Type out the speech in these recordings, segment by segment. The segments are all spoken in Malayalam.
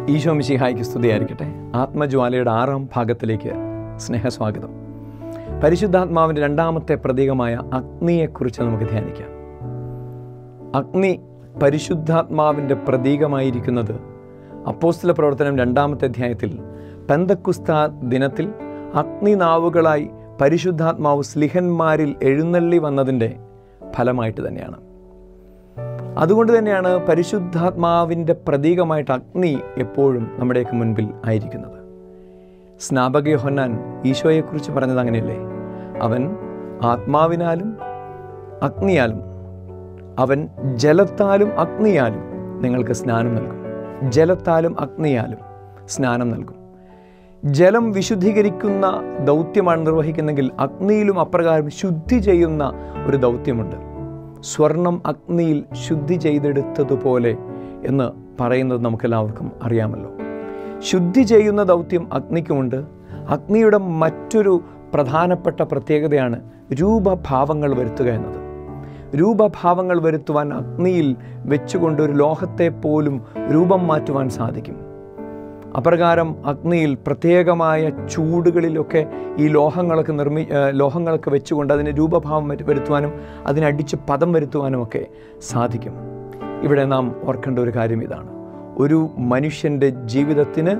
ഈശോ മിശിഹായ്ക്ക് സ്തുതിയായിരിക്കട്ടെ ആത്മജ്വാലയുടെ ആറാം ഭാഗത്തിലേക്ക് സ്നേഹസ്വാഗതം പരിശുദ്ധാത്മാവിൻ്റെ രണ്ടാമത്തെ പ്രതീകമായ അഗ്നിയെക്കുറിച്ച് നമുക്ക് ധ്യാനിക്കാം അഗ്നി പരിശുദ്ധാത്മാവിൻ്റെ പ്രതീകമായിരിക്കുന്നത് അപ്പോസ്തല പ്രവർത്തനം രണ്ടാമത്തെ അധ്യായത്തിൽ പെന്തക്കുസ്ത ദിനത്തിൽ അഗ്നിനാവുകളായി പരിശുദ്ധാത്മാവ് സ്ലിഹന്മാരിൽ എഴുന്നള്ളി വന്നതിൻ്റെ ഫലമായിട്ട് തന്നെയാണ് അതുകൊണ്ട് തന്നെയാണ് പരിശുദ്ധാത്മാവിൻ്റെ പ്രതീകമായിട്ട് അഗ്നി എപ്പോഴും നമ്മുടെയൊക്കെ മുൻപിൽ ആയിരിക്കുന്നത് സ്നാപക യോഹന്നാൻ ഈശോയെക്കുറിച്ച് പറഞ്ഞത് അങ്ങനെയല്ലേ അവൻ ആത്മാവിനാലും അഗ്നിയാലും അവൻ ജലത്താലും അഗ്നിയാലും നിങ്ങൾക്ക് സ്നാനം നൽകും ജലത്താലും അഗ്നിയാലും സ്നാനം നൽകും ജലം വിശുദ്ധീകരിക്കുന്ന ദൗത്യമാണ് നിർവഹിക്കുന്നെങ്കിൽ അഗ്നിയിലും അപ്രകാരം ശുദ്ധി ചെയ്യുന്ന ഒരു ദൗത്യമുണ്ട് സ്വർണം അഗ്നിയിൽ ശുദ്ധി ചെയ്തെടുത്തതുപോലെ എന്ന് പറയുന്നത് നമുക്കെല്ലാവർക്കും അറിയാമല്ലോ ശുദ്ധി ചെയ്യുന്ന ദൗത്യം അഗ്നിക്കുമുണ്ട് അഗ്നിയുടെ മറ്റൊരു പ്രധാനപ്പെട്ട പ്രത്യേകതയാണ് രൂപഭാവങ്ങൾ വരുത്തുക എന്നത് രൂപഭാവങ്ങൾ വരുത്തുവാൻ അഗ്നിയിൽ വെച്ചുകൊണ്ട് ഒരു ലോഹത്തെ പോലും രൂപം മാറ്റുവാൻ സാധിക്കും അപ്രകാരം അഗ്നിയിൽ പ്രത്യേകമായ ചൂടുകളിലൊക്കെ ഈ ലോഹങ്ങളൊക്കെ നിർമ്മി ഏഹ് ലോഹങ്ങളൊക്കെ വെച്ചുകൊണ്ട് അതിന് രൂപഭാവം വരു- വരുത്തുവാനും അതിനടിച്ച് പദം വരുത്തുവാനും ഒക്കെ സാധിക്കും ഇവിടെ നാം ഓർക്കേണ്ട ഒരു കാര്യം ഇതാണ് ഒരു മനുഷ്യൻ്റെ ജീവിതത്തിന്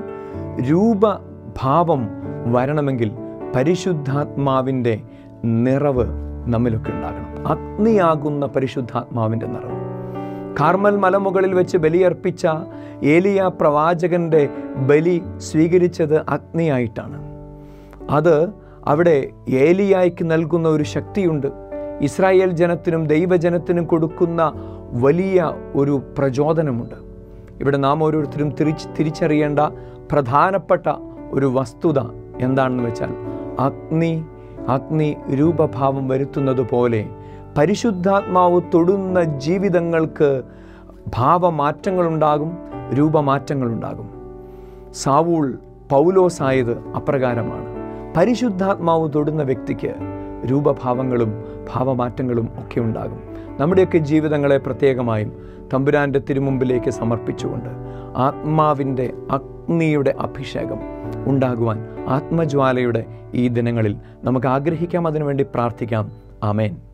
രൂപഭാവം വരണമെങ്കിൽ പരിശുദ്ധാത്മാവിൻ്റെ നിറവ് നമ്മിലൊക്കെ ഉണ്ടാകണം അഗ്നിയാകുന്ന പരിശുദ്ധാത്മാവിൻ്റെ നിറവ് കാർമൽ മലമുകളിൽ വെച്ച് ബലിയർപ്പിച്ച ഏലിയ പ്രവാചകന്റെ ബലി സ്വീകരിച്ചത് അഗ്നിയായിട്ടാണ് അത് അവിടെ ഏലിയായ്ക്ക് നൽകുന്ന ഒരു ശക്തിയുണ്ട് ഇസ്രായേൽ ജനത്തിനും ദൈവജനത്തിനും കൊടുക്കുന്ന വലിയ ഒരു പ്രചോദനമുണ്ട് ഇവിടെ നാം ഓരോരുത്തരും തിരിച്ച് തിരിച്ചറിയേണ്ട പ്രധാനപ്പെട്ട ഒരു വസ്തുത എന്താണെന്ന് വെച്ചാൽ അഗ്നി അഗ്നി രൂപഭാവം വരുത്തുന്നത് പോലെ പരിശുദ്ധാത്മാവ് തൊടുന്ന ജീവിതങ്ങൾക്ക് ഭാവമാറ്റങ്ങളുണ്ടാകും രൂപമാറ്റങ്ങളുണ്ടാകും സാവൂൾ പൗലോസായത് അപ്രകാരമാണ് പരിശുദ്ധാത്മാവ് തൊടുന്ന വ്യക്തിക്ക് രൂപഭാവങ്ങളും ഭാവമാറ്റങ്ങളും ഒക്കെ ഉണ്ടാകും നമ്മുടെയൊക്കെ ജീവിതങ്ങളെ പ്രത്യേകമായും തമ്പുരാൻ്റെ തിരുമുമ്പിലേക്ക് സമർപ്പിച്ചുകൊണ്ട് ആത്മാവിൻ്റെ അഗ്നിയുടെ അഭിഷേകം ഉണ്ടാകുവാൻ ആത്മജ്വാലയുടെ ഈ ദിനങ്ങളിൽ നമുക്ക് ആഗ്രഹിക്കാം അതിനുവേണ്ടി പ്രാർത്ഥിക്കാം ആമേൻ